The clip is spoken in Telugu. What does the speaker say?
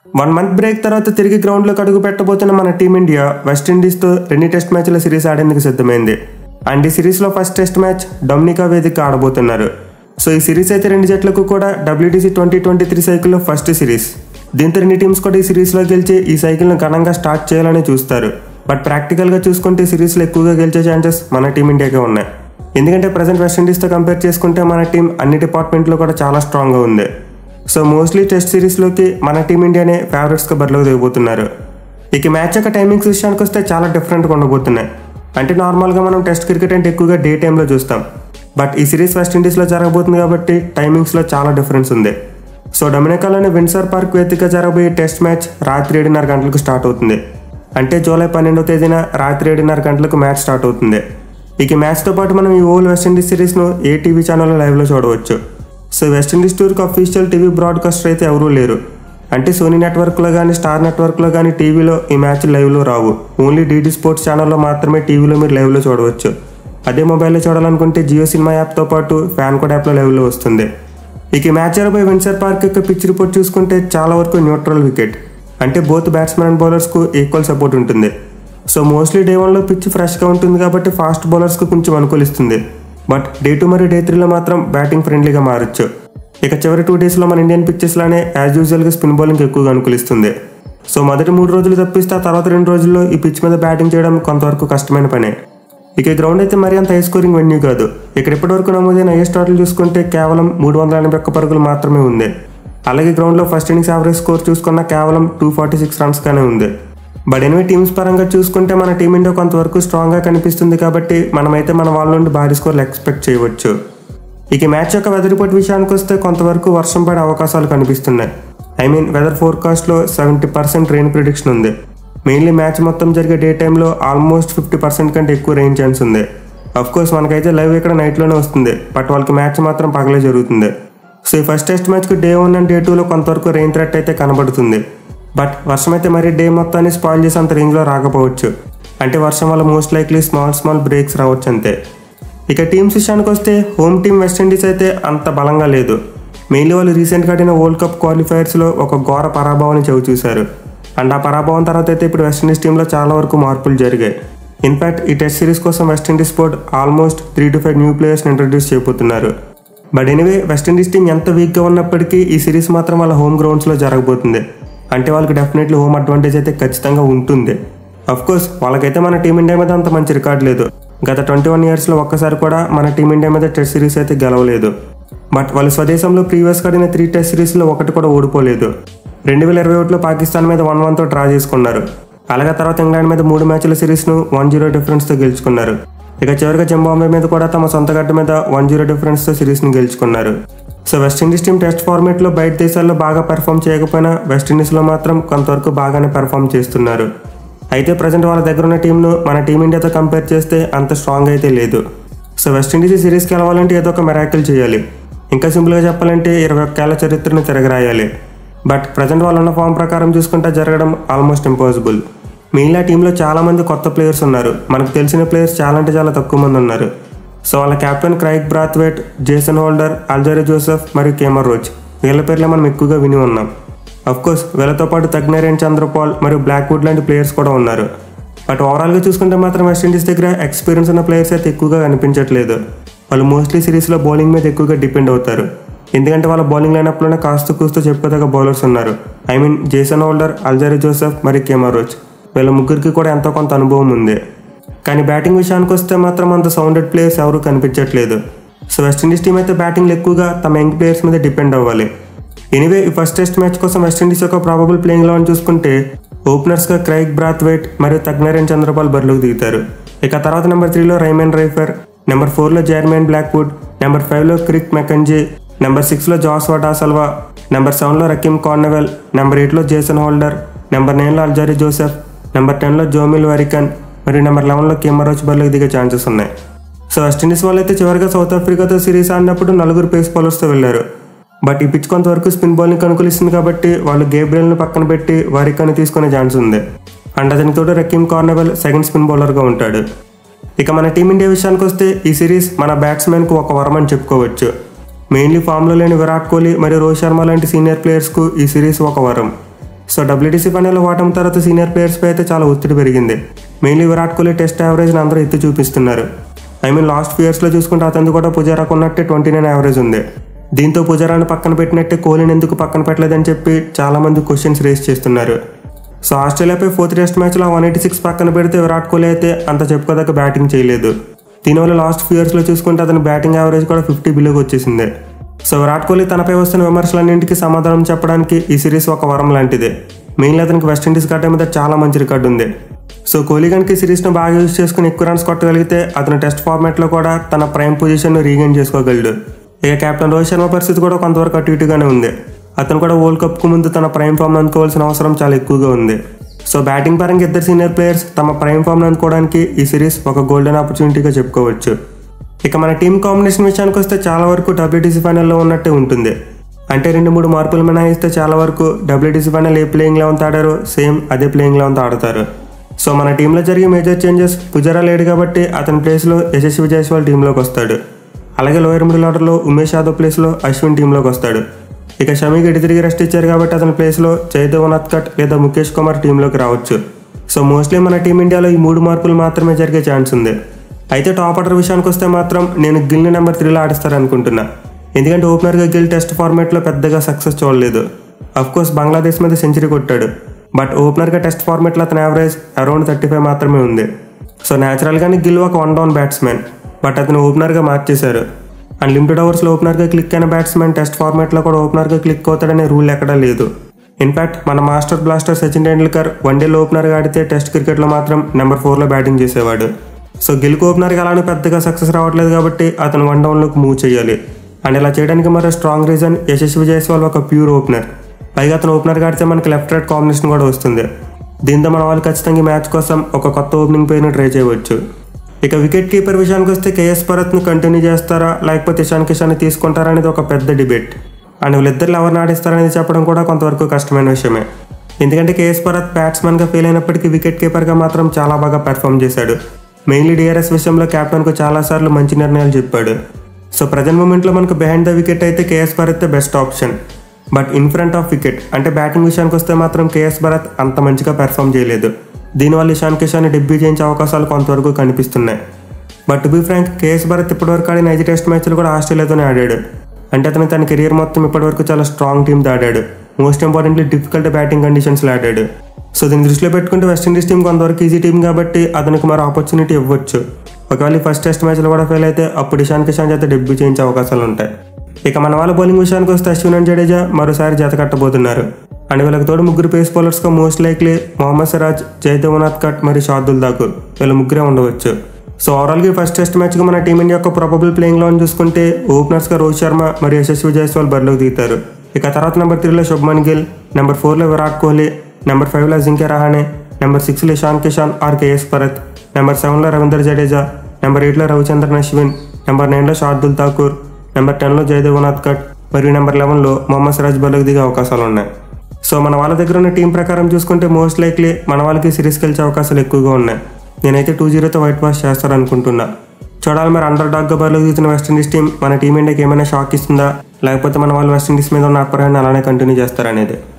వన్ మంత్ బ్రేక్ తర్వాత తిరిగి గ్రౌండ్లోకి అడుగు పెట్టబోతున్న మన టీమిండియా వెస్టిండీస్తో రెండు టెస్ట్ మ్యాచ్ల సిరీస్ ఆడేందుకు సిద్ధమైంది అండ్ ఈ సిరీస్లో ఫస్ట్ టెస్ట్ మ్యాచ్ డొమినికా వేదిక ఆడబోతున్నారు సో ఈ సిరీస్ అయితే రెండు జట్లకు కూడా డబ్ల్యూటీసీ ట్వంటీ ట్వంటీ త్రీ సైకిల్లో ఫస్ట్ సిరీస్ దీంతో రెండు టీమ్స్ కూడా ఈ సిరీస్లో గెలిచి ఈ సైకిల్ను ఘనంగా స్టార్ట్ చేయాలని చూస్తారు బట్ ప్రాక్టికల్గా చూసుకుంటే ఈ సిరీస్లో ఎక్కువగా గెలిచే ఛాన్సెస్ మన టీమిండియాకే ఉన్నాయి ఎందుకంటే ప్రజెంట్ వెస్టిండీస్తో కంపేర్ చేసుకుంటే మన టీం అన్ని డిపార్ట్మెంట్లో కూడా చాలా స్ట్రాంగ్గా ఉంది సో మోస్ట్లీ టెస్ట్ సిరీస్లోకి మన టీమిండియానే ఫేవరెట్స్గా బరిలోకి దిగబోతున్నారు ఇక మ్యాచ్ యొక్క టైమింగ్స్ విషయానికి వస్తే చాలా డిఫరెంట్గా ఉండబోతున్నాయి అంటే నార్మల్గా మనం టెస్ట్ క్రికెట్ అంటే ఎక్కువగా డే టైంలో చూస్తాం బట్ ఈ సిరీస్ వెస్టిండీస్లో జరగబోతుంది కాబట్టి టైమింగ్స్లో చాలా డిఫరెన్స్ ఉంది సో డొమినికాలోని విన్సర్ పార్క్ వేదికగా జరగబోయే టెస్ట్ మ్యాచ్ రాత్రి ఏడున్నర గంటలకు స్టార్ట్ అవుతుంది అంటే జూలై పన్నెండవ తేదీన రాత్రి ఏడున్నర గంటలకు మ్యాచ్ స్టార్ట్ అవుతుంది ఇక ఈ మ్యాచ్తో పాటు మనం ఈ ఓల్ వెస్టిండీస్ సిరీస్ను ఏ టీవీ ఛానల్లో లైవ్లో చూడవచ్చు సో వెస్టిండీస్ టూర్కి అఫీషియల్ టీవీ బ్రాడ్కాస్టర్ అయితే ఎవరూ లేరు అంటే సోనీ నెట్వర్క్లో కానీ స్టార్ నెట్వర్క్లో కానీ టీవీలో ఈ మ్యాచ్ లైవ్లో రావు ఓన్లీ డీడీ స్పోర్ట్స్ ఛానల్లో మాత్రమే టీవీలో మీరు లైవ్లో చూడవచ్చు అదే మొబైల్లో చూడాలనుకుంటే జియో సినిమా యాప్తో పాటు ఫ్యాన్ కోడ్ యాప్లో లైవ్లో వస్తుంది ఇక ఈ మ్యాచ్ జరగబోయే విన్సర్ పార్క్ యొక్క పిచ్ రిపోర్ట్ చూసుకుంటే చాలా వరకు న్యూట్రల్ వికెట్ అంటే బోత్ బ్యాట్స్మెన్ అండ్ బౌలర్స్కు ఈక్వల్ సపోర్ట్ ఉంటుంది సో మోస్ట్లీ డే వన్లో పిచ్ ఫ్రెష్గా ఉంటుంది కాబట్టి ఫాస్ట్ బౌలర్స్కు కొంచెం అనుకూలిస్తుంది బట్ డే టూ మరియు డే త్రీలో మాత్రం బ్యాటింగ్ ఫ్రెండ్లీగా మారచ్చు ఇక చివరి టూ డేస్లో మన ఇండియన్ పిచ్చెస్లోనే యాజ్ యూజువల్గా స్పిన్ బౌలింగ్ ఎక్కువగా అనుకూలిస్తుంది సో మొదటి మూడు రోజులు తప్పిస్తే ఆ తర్వాత రెండు రోజుల్లో ఈ పిచ్ మీద బ్యాటింగ్ చేయడం కొంతవరకు కష్టమైన పనే ఇక ఈ గ్రౌండ్ అయితే మరీ అంత హై స్కోరింగ్ వెన్యూ కాదు ఇక్కడ ఇప్పటివరకు నమోదైన హైయెస్ట్ టోటల్ చూసుకుంటే కేవలం మూడు వందల ఎనభై ఒక్క పరుగులు మాత్రమే ఉంది అలాగే గ్రౌండ్లో ఫస్ట్ ఇన్నింగ్స్ యావరేజ్ స్కోర్ చూసుకున్న కేవలం టూ ఫార్టీ సిక్స్ రన్స్గానే ఉంది బట్ ఎనిమిది టీమ్స్ పరంగా చూసుకుంటే మన టీమిండియా కొంతవరకు స్ట్రాంగ్గా కనిపిస్తుంది కాబట్టి మనమైతే మన వాళ్ళ నుండి భారీ స్కోర్లు ఎక్స్పెక్ట్ చేయవచ్చు ఇక మ్యాచ్ యొక్క వెదర్ రిపోర్ట్ విషయానికి వస్తే కొంతవరకు వర్షం పడే అవకాశాలు కనిపిస్తున్నాయి ఐ మీన్ వెదర్ ఫోర్కాస్ట్లో సెవెంటీ పర్సెంట్ రెయిన్ ప్రిడిక్షన్ ఉంది మెయిన్లీ మ్యాచ్ మొత్తం జరిగే డే టైంలో ఆల్మోస్ట్ ఫిఫ్టీ పర్సెంట్ కంటే ఎక్కువ రెయిన్ ఛాన్స్ ఉంది అఫ్ కోర్స్ మనకైతే లైవ్ ఇక్కడ నైట్లోనే వస్తుంది బట్ వాళ్ళకి మ్యాచ్ మాత్రం పగలే జరుగుతుంది సో ఈ ఫస్ట్ టెస్ట్ మ్యాచ్కి డే వన్ అండ్ డే టూలో కొంతవరకు రెయిన్ థ్రెట్ అయితే కనబడుతుంది బట్ వర్షం అయితే మరి డే మొత్తాన్ని స్పాయిల్ చేసి అంత రేంజ్లో రాకపోవచ్చు అంటే వర్షం వల్ల most likely small small breaks రావచ్చు అంతే ఇక టీమ్స్ విషయానికి వస్తే హోమ్ టీం వెస్టిండీస్ అయితే అంత బలంగా లేదు మెయిన్లీ వాళ్ళు రీసెంట్గా ఆడిన వరల్డ్ కప్ క్వాలిఫైయర్స్లో ఒక ఘోర పరాభవాన్ని చవి చూశారు అండ్ ఆ పరాభవం తర్వాత అయితే ఇప్పుడు వెస్టిండీస్ టీంలో చాలా వరకు మార్పులు జరిగాయి ఇన్ఫాక్ట్ ఈ టెస్ట్ సిరీస్ కోసం West Indies board almost three to five new ప్లేయర్స్ని ఇంట్రడ్యూస్ చేయబోతున్నారు బట్ ఎనివే వెస్టిండీస్ టీం ఎంత వీక్గా ఉన్నప్పటికీ ఈ సిరీస్ మాత్రం వాళ్ళ హోమ్ గ్రౌండ్స్లో జరగబోతుంది అంటే వాళ్ళకి డెఫినెట్లీ హోమ్ అడ్వాంటేజ్ అయితే ఖచ్చితంగా ఉంటుంది అఫ్ కోర్స్ వాళ్ళకైతే మన టీమిండియా మీద అంత మంచి రికార్డ్ లేదు గత ట్వంటీ వన్ ఇయర్స్లో ఒక్కసారి కూడా మన టీమిండియా మీద టెస్ట్ సిరీస్ అయితే గెలవలేదు బట్ వాళ్ళు స్వదేశంలో ప్రీవియస్గా ఆడిన త్రీ టెస్ట్ సిరీస్లో ఒకటి కూడా ఓడిపోలేదు రెండు వేల ఇరవై ఒకటిలో పాకిస్తాన్ మీద వన్ వన్తో డ్రా చేసుకున్నారు అలాగే తర్వాత ఇంగ్లాండ్ మీద మూడు మ్యాచ్ల సిరీస్ను వన్ జీరో డిఫరెన్స్తో గెలుచుకున్నారు ఇక చివరిగా జింబాంబే మీద కూడా తమ సొంత గడ్డ మీద వన్ జీరో డిఫరెన్స్తో సిరీస్ని గెలుచుకున్నారు సో వెస్టిండీస్ టీం టెస్ట్ ఫార్మేట్లో బయట దేశాల్లో బాగా పెర్ఫామ్ చేయకపోయినా వెస్టిండీస్లో మాత్రం కొంతవరకు బాగానే పెర్ఫామ్ చేస్తున్నారు అయితే ప్రజెంట్ వాళ్ళ దగ్గర ఉన్న టీంను మన టీమిండియాతో కంపేర్ చేస్తే అంత స్ట్రాంగ్ అయితే లేదు సో వెస్టిండీస్ ఈ సిరీస్కి వెళ్ళాలంటే ఏదో ఒక మెరాకిల్ చేయాలి ఇంకా సింపుల్గా చెప్పాలంటే ఇరవై ఒక్కేళ్ల చరిత్రను తిరగరాయాలి బట్ ప్రజెంట్ వాళ్ళు ఉన్న ఫామ్ ప్రకారం చూసుకుంటే జరగడం ఆల్మోస్ట్ ఇంపాసిబుల్ మెయిన్లీ ఆ టీంలో చాలా మంది కొత్త ప్లేయర్స్ ఉన్నారు మనకు తెలిసిన ప్లేయర్స్ చాలా అంటే చాలా తక్కువ మంది ఉన్నారు సో వాళ్ళ captain Kraigg Brathwaite Jason Holder Alzarri Joseph మరియు కేమర్ రోజ్ వీళ్ళ పేర్లే మనం ఎక్కువగా విని ఉన్నాం కోర్స్ వీళ్ళతో పాటు తగ్నరేన్ చంద్రపాల్ మరియు బ్లాక్వుడ్ లాంటి ప్లేయర్స్ కూడా ఉన్నారు బట్ ఓవరాల్గా చూసుకుంటే మాత్రం వెస్టిండీస్ దగ్గర ఎక్స్పీరియన్స్ ఉన్న ప్లేయర్స్ అయితే ఎక్కువగా కనిపించట్లేదు వాళ్ళు మోస్ట్లీ సిరీస్లో బౌలింగ్ మీద ఎక్కువగా డిపెండ్ అవుతారు ఎందుకంటే వాళ్ళ బౌలింగ్ లైనప్లోనే కాస్తూ కూస్తూ చెప్పుకోదగ్గ బౌలర్స్ ఉన్నారు I mean Jason Holder Alzarri Joseph మరియు కేమర్ రోజ్ వీళ్ళ ముగ్గురికి కూడా ఎంతో కొంత అనుభవం ఉంది కానీ బ్యాటింగ్ విషయానికి వస్తే మాత్రం అంత సౌండెడ్ ప్లేయర్స్ ఎవరు కనిపించట్లేదు సో వెస్టిండీస్ టీం అయితే బ్యాటింగ్లో ఎక్కువగా తమ యంగ్ ప్లేయర్స్ మీద డిపెండ్ అవ్వాలి ఎనీవే ఈ ఫస్ట్ టెస్ట్ మ్యాచ్ కోసం వెస్టిండీస్ యొక్క ప్రాబబుల్ ప్లేయింగ్ లెవెన్ చూసుకుంటే ఓపెనర్స్గా క్రైక్ బ్రాత్వేట్ మరియు తగ్నరేన్ చంద్రపాల్ బరిలోకి దిగుతారు ఇక తర్వాత నెంబర్ త్రీలో రైమన్ రైఫర్ నెంబర్ ఫోర్లో జైర్మన్ బ్లాక్వుడ్ నెంబర్ ఫైవ్లో క్రిక్ మెకంజీ నెంబర్ సిక్స్లో జాస్ వడాసల్వా నెంబర్ సెవెన్లో రకీమ్ కార్నవెల్ నెంబర్ ఎయిట్లో జేసన్ హోల్డర్ నెంబర్ నైన్లో అల్జరీ జోసెఫ్ నెంబర్ టెన్లో జోమిల్ వరికన్ మరియు నెంబర్ లెవెన్లో కెమరోచ్ బరిలోకి దిగే ఛాన్సెస్ ఉన్నాయి సో వెస్టిండీస్ వాళ్ళు అయితే చివరిగా సౌత్ ఆఫ్రికాతో సిరీస్ ఆడినప్పుడు నలుగురు పేస్ బౌలర్స్తో వెళ్ళారు బట్ ఈ పిచ్ కొంతవరకు స్పిన్ బౌలింగ్ అనుకూలిస్తుంది కాబట్టి వాళ్ళు గేబ్రియల్ని పక్కన పెట్టి వారికని తీసుకునే ఛాన్స్ ఉంది అండ్ అతనికి తోడు రకీమ్ కార్నవెల్ సెకండ్ స్పిన్ బౌలర్గా ఉంటాడు ఇక మన టీమిండియా విషయానికి వస్తే ఈ సిరీస్ మన బ్యాట్స్మెన్కు ఒక వరం అని చెప్పుకోవచ్చు మెయిన్లీ ఫామ్లో లేని విరాట్ కోహ్లీ మరియు రోహిత్ శర్మ లాంటి సీనియర్ ప్లేయర్స్కు ఈ సిరీస్ ఒక వరం సో డబ్ల్యూటీసీ ఫైనల్ ఓటమి తర్వాత సీనియర్ ప్లేయర్స్పై అయితే చాలా ఒత్తిడి పెరిగింది మెయిన్లీ విరాట్ కోహ్లీ టెస్ట్ యావరేజ్ని అందరూ ఎత్తి చూపిస్తున్నారు ఐ మీన్ లాస్ట్ ఫ్యూ ఇయర్స్లో చూసుకుంటే అతను కూడా పుజారాకు ఉన్నట్టే ట్వంటీ నైన్ యావరేజ్ ఉంది దీంతో పుజారాన్ని పక్కన పెట్టినట్టే కోహ్లీని ఎందుకు పక్కన పెట్టలేదని చెప్పి చాలా మంది క్వశ్చన్స్ రేస్ చేస్తున్నారు సో ఆస్ట్రేలియాపై ఫోర్త్ టెస్ట్ మ్యాచ్లో వన్ ఎయిటీ సిక్స్ పక్కన పెడితే విరాట్ కోహ్లీ అయితే అంత చెప్పుకోదగ్గ బ్యాటింగ్ చేయలేదు దీనివల్ల లాస్ట్ ఫ్యూ ఇయర్స్లో చూసుకుంటే అతని బ్యాటింగ్ యావరేజ్ కూడా ఫిఫ్టీ బిలోకి వచ్చేసింది సో విరాట్ కోహ్లీ తనపై వస్తున్న విమర్శలన్నింటికి సమాధానం చెప్పడానికి ఈ సిరీస్ ఒక వరం లాంటిదే మెయిన్లీ అతనికి వెస్టిండీస్ గడ్డ మీద చాలా మంచి రికార్డు ఉంది సో కోహ్లీ కనుక ఈ సిరీస్ను బాగా యూజ్ చేసుకుని ఎక్కువ రన్స్ కొట్టగలిగితే అతను టెస్ట్ ఫార్మాట్లో కూడా తన ప్రైమ్ పొజిషన్ను రీగైన్ చేసుకోగలడు ఇక కెప్టెన్ రోహిత్ శర్మ పరిస్థితి కూడా కొంతవరకు అటు ఇటుగానే ఉంది అతను కూడా వరల్డ్ కప్కు ముందు తన ప్రైమ్ ఫామ్ను అందుకోవాల్సిన అవసరం చాలా ఎక్కువగా ఉంది సో బ్యాటింగ్ పరంగా ఇద్దరు సీనియర్ ప్లేయర్స్ తమ ప్రైమ్ ఫామ్ను అందుకోవడానికి ఈ సిరీస్ ఒక గోల్డెన్ ఆపర్చునిటీగా చెప్పుకోవచ్చు ఇక మన టీం కాంబినేషన్ విషయానికి వస్తే చాలా వరకు డబ్ల్యూటీసీ ఫైనల్లో ఉన్నట్టే ఉంటుంది అంటే రెండు మూడు మార్పులు మినహాయిస్తే చాలా వరకు డబ్ల్యూటీసీ ఫైనల్ ఏ ప్లేయింగ్ లెవెన్త్ ఆడారో సేమ్ అదే ప్లేయింగ్ లెవెన్త్ ఆడతారు సో మన టీంలో జరిగే మేజర్ చేంజెస్ పుజారా లేడు కాబట్టి అతని ప్లేస్లో యశస్వి జైస్వాల్ టీంలోకి వస్తాడు అలాగే లోయర్ మిడిల్ ఆర్డర్లో ఉమేష్ యాదవ్ ప్లేస్లో అశ్విన్ టీంలోకి వస్తాడు ఇక షమీకి ఎటు తిరిగి రెస్ట్ ఇచ్చారు కాబట్టి అతని ప్లేస్లో జయదేవ్ కట్ లేదా ముఖేష్ కుమార్ టీంలోకి రావచ్చు సో మోస్ట్లీ మన టీమిండియాలో ఈ మూడు మార్పులు మాత్రమే జరిగే ఛాన్స్ ఉంది అయితే టాప్ ఆర్డర్ విషయానికి వస్తే మాత్రం నేను గిల్ని నెంబర్ త్రీలో ఆడిస్తారనుకుంటున్నా ఎందుకంటే ఓపెనర్గా గిల్ టెస్ట్ ఫార్మాట్లో పెద్దగా సక్సెస్ చూడలేదు కోర్స్ బంగ్లాదేశ్ మీద సెంచరీ కొట్టాడు బట్ ఓపెనర్గా టెస్ట్ ఫార్మాట్లో అతని యావరేజ్ అరౌండ్ థర్టీ ఫైవ్ మాత్రమే ఉంది సో న్యాచురల్గానే గిల్ ఒక వన్ డౌన్ బ్యాట్స్మెన్ బట్ అతను ఓపెనర్గా మార్చేశారు అండ్ లిమిటెడ్ ఓవర్స్లో ఓపెనర్గా క్లిక్ అయిన బ్యాట్స్మెన్ టెస్ట్ ఫార్మాట్లో కూడా ఓపెనర్గా క్లిక్ అవుతాడనే రూల్ ఎక్కడా లేదు ఇన్ఫాక్ట్ మన మాస్టర్ బ్లాస్టర్ సచిన్ టెండూల్కర్ వన్డేలో ఓపెనర్గా ఆడితే టెస్ట్ క్రికెట్లో మాత్రం నెంబర్ ఫోర్లో బ్యాటింగ్ చేసేవాడు సో గిల్కు ఓపెనర్గా అలానే పెద్దగా సక్సెస్ రావట్లేదు కాబట్టి అతను వన్ డౌన్లోకి మూవ్ చేయాలి అండ్ ఇలా చేయడానికి మరో స్ట్రాంగ్ రీజన్ యశస్వి జైస్వాల్ ఒక ప్యూర్ ఓపెనర్ పైగా అతను ఓపెనర్గా ఆడితే మనకి లెఫ్ట్ రైట్ కాంబినేషన్ కూడా వస్తుంది దీంతో మన వాళ్ళు ఖచ్చితంగా ఈ మ్యాచ్ కోసం ఒక కొత్త ఓపెనింగ్ పేరుని ట్రై చేయవచ్చు ఇక వికెట్ కీపర్ విషయానికి వస్తే కేఎస్ భరత్ని కంటిన్యూ చేస్తారా లేకపోతే ఇషాన్ కిషాన్ని తీసుకుంటారా అనేది ఒక పెద్ద డిబేట్ అండ్ వీళ్ళిద్దరు ఎవరిని ఆడిస్తారనేది చెప్పడం కూడా కొంతవరకు కష్టమైన విషయమే ఎందుకంటే కేఎస్ భరత్ బ్యాట్స్మెన్గా ఫెయిల్ అయినప్పటికీ వికెట్ కీపర్గా మాత్రం చాలా బాగా పెర్ఫామ్ చేశాడు మెయిన్లీ డిఆర్ఎస్ విషయంలో కెప్టెన్కు చాలాసార్లు మంచి నిర్ణయాలు చెప్పాడు సో ప్రజెంట్ మూమెంట్లో మనకు బిహైండ్ ద వికెట్ అయితే KS Bharat best option but in front of wicket అంటే బ్యాటింగ్ విషయానికి వస్తే మాత్రం కేఎస్ భరత్ అంత మంచిగా పెర్ఫామ్ చేయలేదు దీనివల్ల ఇషాన్ కిషాన్ డెబ్యూ చేయించే అవకాశాలు కొంతవరకు కనిపిస్తున్నాయి but to be frank KS Bharat ఇప్పటివరకు ఆడిన ఐదు టెస్ట్ మ్యాచ్లు కూడా ఆస్ట్రేలియాతోనే ఆడాడు అంటే అతను తన కెరియర్ మొత్తం ఇప్పటివరకు చాలా స్ట్రాంగ్ టీంతో ఆడాడు మోస్ట్ ఇంపార్టెంట్లీ డిఫికల్ట్ బ్యాటింగ్ కండిషన్స్లో ఆడాడు సో దీన్ని దృష్టిలో పెట్టుకుంటే వెస్టిండీస్ టీం కొంతవరకు ఈజీ టీం కాబట్టి అతనికి మరో ఆపర్చునిటీ ఇవ్వచ్చు ఒకవేళ ఫస్ట్ టెస్ట్ మ్యాచ్లో కూడా ఫెయిల్ అయితే అప్పుడు ఇషాన్ కిషాన్ చేత డెబ్యూ చేయించే అవకాశాలు ఉంటాయి ఇక మన వాళ్ళ బౌలింగ్ విషయానికి వస్తే అశ్విన్ అండ్ జడేజా మరోసారి జత కట్టబోతున్నారు అండ్ వీళ్ళకి తోడు ముగ్గురు face బౌలర్స్గా most likely Mohammed Siraj జయదేవనాథ్ cut మరియు షార్దుల్ ఠాకూర్ వీళ్ళ ముగ్గురే ఉండవచ్చు సో ఓవరాల్గా ఈ ఫస్ట్ టెస్ట్ మ్యాచ్కి మన టీమిండియా యొక్క ప్రాబబుల్ ప్లేయింగ్ లో చూసుకుంటే ఓపెనర్స్గా రోహిత్ శర్మ మరియు యశస్వి జైస్వాల్ బరిలోకి దిగుతారు ఇక తర్వాత నెంబర్ త్రీలో శుభ్మన్ గిల్ నెంబర్ ఫోర్లో విరాట్ కోహ్లీ నెంబర్ ఫైవ్లో జింకే రహానే నెంబర్ సిక్స్లో Ishan Kishan or KS Bharat number సెవెన్లో రవీందర్ జడేజా నెంబర్ ఎయిట్లో రవిచంద్రన్ అశ్విన్ నెంబర్ నైన్లో షార్దుల్ ఠాకూర్ నెంబర్ టెన్లో జయదేవనాథ్ కట్ మరియు నెంబర్ లెవెన్లో మొహమ్మద్ సిరాజ్ బరిలోకి దిగే అవకాశాలు ఉన్నాయి సో మన వాళ్ళ దగ్గర ఉన్న టీం ప్రకారం చూసుకుంటే మోస్ట్ లైక్లీ మన వాళ్ళకి సిరీస్ గెలిచే అవకాశాలు ఎక్కువగా ఉన్నాయి నేనైతే టూ జీరోతో వైట్ వాష్ చేస్తారనుకుంటున్నా చూడాలి మరి అండర్ డాగ్గా బరిలో దిగుతున్న వెస్టిండీస్ టీం మన టీం ఇండియాకి ఏమైనా షాక్ ఇస్తుందా లేకపోతే మన వాళ్ళు వెస్టిండీస్ మీద ఉన్న అప్పర్ హ్యాండ్ అలానే కంటిన్యూ చేస్తారనేది